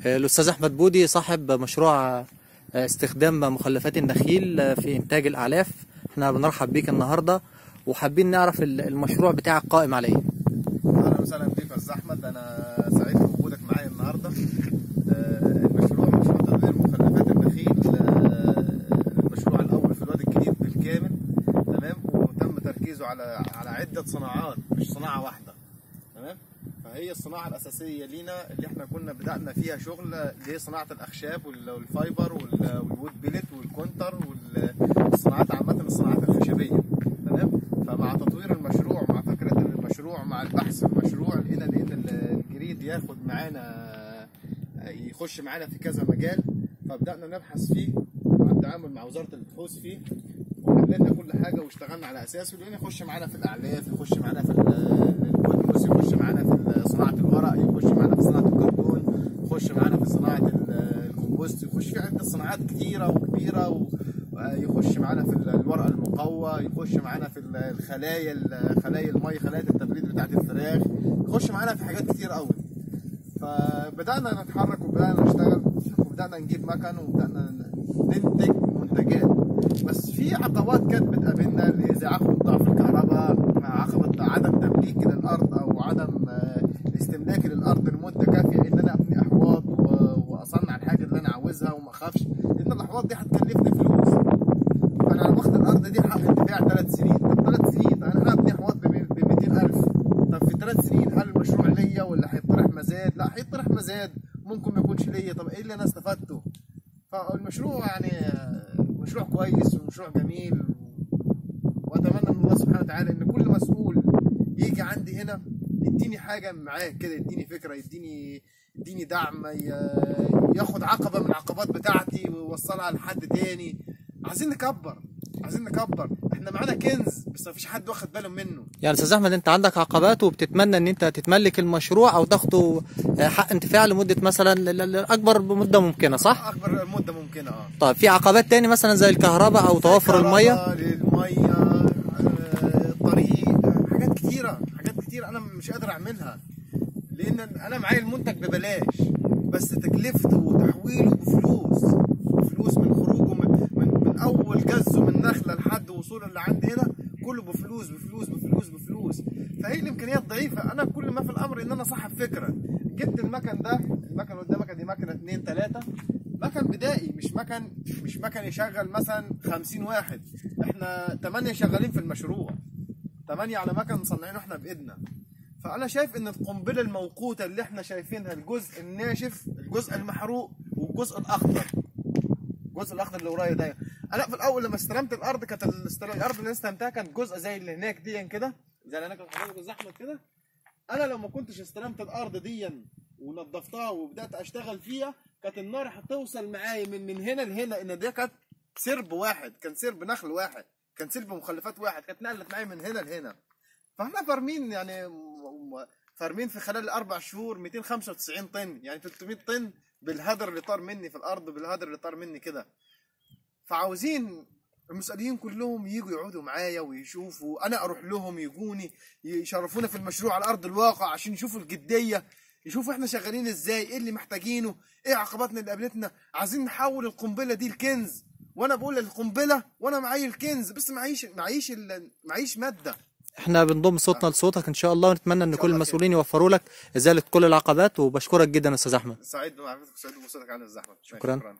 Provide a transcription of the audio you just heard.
الأستاذ أحمد بودي صاحب مشروع استخدام مخلفات النخيل في إنتاج الأعلاف احنا بنرحب بيك النهاردة وحابين نعرف المشروع بتاعك قائم على ايه اهلا وسهلا بيك يا استاذ احمد انا سعيد بوجودك معايا النهارده آه، المشروع مشروع تطوير مخلفات النخيل آه، المشروع الاول في الوادي الجديد بالكامل تمام وتم تركيزه على على عده صناعات مش صناعه واحده تمام فهي الصناعه الاساسيه لينا اللي احنا كنا بدانا فيها شغل اللي هي صناعه الاخشاب وال- والفايبر وال- والوود بيلت والكونتر والصناعات عامه الصناعات الخشبيه تمام فمع تطوير المشروع مع فكره المشروع مع البحث في المشروع لقينا لقينا الجريد ياخد معانا يخش معانا في كذا مجال فبدانا نبحث فيه مع التعامل مع وزاره البحوث فيه وحللنا كل حاجه واشتغلنا على اساسه لقينا يخش معانا في الاعلاف يخش معانا في ال- الكتمس يخش معانا في صناعه الورق يخش معانا في صناعه الكرتون يخش معانا في صناعه ال- الكومبوست يخش في عده صناعات كتيره وكبيره و يخش معانا في الورق المقوى يخش معانا في الخلايا خلايا المي خلايا التبريد بتاعت الفراخ يخش معانا في حاجات كتير قوي فبدانا نتحرك وبدانا نشتغل وبدانا نجيب مكن وبدانا ننتج منتجات بس في عقبات كانت بتقابلنا اللي زي عقبه ضعف الكهرباء مع عقبه عدم تمليك للارض او عدم آه، استملاكي للارض لمده كافيه ان انا ابني احواض و- واصنع الحاجه اللي انا عاوزها وما اخافش لان الاحواض دي هتكلفني فلوس فانا واخد الارض دي حق انتفاع ثلاث سنين طب ثلاث سنين انا هبني حواض ب 200000 طب في ثلاث سنين هل المشروع ليا ولا هيطرح مزاد؟ لا هيطرح مزاد ممكن ما يكونش ليا طب ايه اللي انا استفدته؟ فالمشروع يعني مشروع كويس ومشروع جميل واتمنى من الله سبحانه وتعالى ان كل مسؤول يجي عندي هنا يديني حاجه معاه كده يديني فكره يديني يديني دعم ي- ياخد عقبه من العقبات بتاعتي ويوصلها لحد تاني عايزين نكبر عايزين نكبر احنا معانا كنز بس مفيش حد واخد باله منه يعني أستاذ أحمد أنت عندك عقبات وبتتمنى أن أنت تتملك المشروع أو تاخده حق انتفاع لمدة مثلا ل- ل- أكبر مدة ممكنة صح؟ اكبر مده ممكنه اه طيب في عقبات تاني مثلا زي الكهرباء أو توفر المية للميه آه، الطريق آه، حاجات كتيره حاجات كتيره انا مش قادر اعملها لان انا معايا المنتج ببلاش بس تكلفته وتحويله بفلوس فلوس من خروجه من, من, من اول جزه من نخله لحد وصوله اللي عندي هنا كله بفلوس بفلوس بفلوس بفلوس فهي الامكانيات ضعيفه انا كل ما في الامر ان انا صاحب فكره جبت المكن ده المكن اللي قدامك دي مكنه 2 3 مكن بدائي مش مكن مش مكن يشغل مثلا 50 واحد احنا 8 شغالين في المشروع 8 على مكن مصنعينه احنا بايدنا فانا شايف ان القنبله الموقوته اللي احنا شايفينها الجزء الناشف الجزء المحروق والجزء الاخضر الجزء الاخضر اللي ورايا ده انا في الاول لما استلمت الارض كانت الاستل- الارض اللي انا استلمتها كانت جزء زي اللي هناك دي كده زي اللي هناك اللي حضرتك الزحمه كده انا لو ما كنتش استلمت الارض دي ونظفتها وبدات اشتغل فيها كانت النار هتوصل معايا من من هنا لهنا ان ده كانت سرب واحد كان سرب نخل واحد كان سرب مخلفات واحد كانت نقلت معايا من هنا لهنا فاحنا فارمين يعني م- م- فارمين في خلال الاربع شهور 295 طن يعني 300 طن بالهدر اللي طار مني في الارض بالهدر اللي طار مني كده فعاوزين المسؤولين كلهم يجوا يقعدوا معايا ويشوفوا انا اروح لهم يجوني يشرفونا في المشروع على ارض الواقع عشان يشوفوا الجديه يشوفوا احنا شغالين ازاي ايه اللي محتاجينه ايه عقباتنا اللي قابلتنا عايزين نحول القنبله دي لكنز وانا بقول القنبله وانا معايا الكنز بس معيش معيش ال- معيش ماده احنا بنضم صوتنا لصوتك ان شاء الله ونتمنى ان شاء كل الله المسؤولين يوفروا لك ازاله كل العقبات وبشكرك جدا يا استاذ احمد سعيد بمعرفتك وسعيد بوصولك على الزحمه شكراً.